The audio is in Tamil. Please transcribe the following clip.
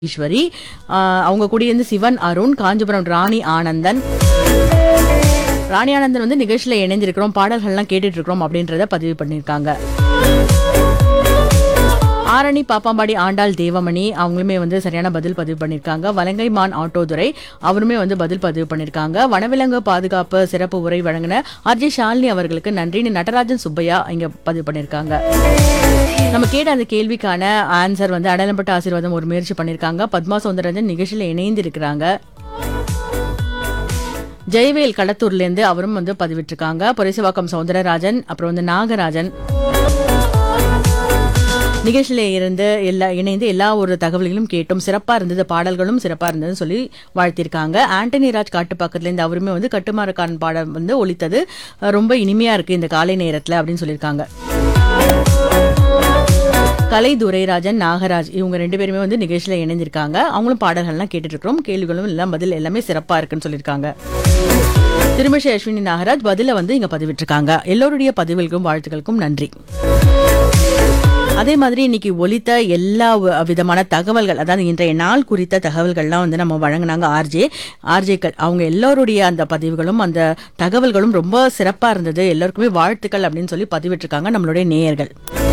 ஈஸ்வரி ஆஹ் அவங்க கூடியிருந்து சிவன் அருண் காஞ்சிபுரம் ராணி ஆனந்தன் ராணி ஆனந்தன் வந்து நிகழ்ச்சியில இணைந்திருக்கிறோம் பாடல்கள்லாம் கேட்டுட்டு இருக்கிறோம் அப்படின்றத பதிவு பண்ணியிருக்காங்க ஆரணி பாப்பாம்பாடி ஆண்டாள் தேவமணி அவங்களுமே வந்து சரியான பதில் பதிவு பண்ணியிருக்காங்க வலங்கைமான் ஆட்டோதுரை அவருமே வந்து பதில் பதிவு பண்ணியிருக்காங்க வனவிலங்கு பாதுகாப்பு சிறப்பு உரை வழங்கின ஆர்ஜே ஷாலினி அவர்களுக்கு நன்றின்னு நடராஜன் சுப்பையா இங்க பதிவு பண்ணியிருக்காங்க நம்ம கேட்ட அந்த கேள்விக்கான ஆன்சர் வந்து அடையாளப்பட்ட ஆசீர்வாதம் ஒரு முயற்சி பண்ணியிருக்காங்க பத்மா சௌந்தரராஜன் நிகழ்ச்சியில் இணைந்து இருக்கிறாங்க ஜெயவேல் களத்தூர்லேருந்து அவரும் வந்து பதிவிட்டிருக்காங்க பொரிசவாக்கம் சௌந்தரராஜன் அப்புறம் வந்து நாகராஜன் நிகழ்ச்சியில இருந்து எல்லா இணைந்து எல்லா ஒரு தகவல்களும் கேட்டும் சிறப்பா இருந்தது பாடல்களும் சிறப்பா இருந்ததுன்னு சொல்லி வாழ்த்திருக்காங்க ஆண்டனி ராஜ் காட்டுப்பாக்கத்துல இருந்து அவருமே வந்து கட்டுமாரக்காரன் பாடம் வந்து ஒலித்தது அஹ், ரொம்ப இனிமையா இருக்கு இந்த காலை நேரத்துல அப்படின்னு சொல்லியிருக்காங்க கலை துரைராஜன் நாகராஜ் இவங்க ரெண்டு பேருமே வந்து நிகழ்ச்சியில இணைந்திருக்காங்க அவங்களும் பாடல்கள்லாம் கேட்டுட்டு இருக்கிறோம் கேள்விகளும் எல்லாம் பதில் எல்லாமே சிறப்பா இருக்குன்னு சொல்லியிருக்காங்க திருமிஷ அஸ்வினி நாகராஜ் பதில வந்து இங்க பதிவிட்டிருக்காங்க எல்லோருடைய பதிவுகளுக்கும் வாழ்த்துக்களுக்கும் நன்றி அதே மாதிரி இன்னைக்கு ஒலித்த எல்லா வ- விதமான தகவல்கள் அதாவது இன்றைய நாள் குறித்த தகவல்கள்லாம் வந்து நம்ம வழங்கினாங்க ஆர்ஜே ஆர்ஜேக்கள் அவங்க எல்லோருடைய அந்த பதிவுகளும் அந்த தகவல்களும் ரொம்ப சிறப்பா இருந்தது எல்லாருக்குமே வாழ்த்துக்கள் அப்படின்னு சொல்லி பதிவிட்டிருக்காங்க நம்மளுடைய நேயர்கள்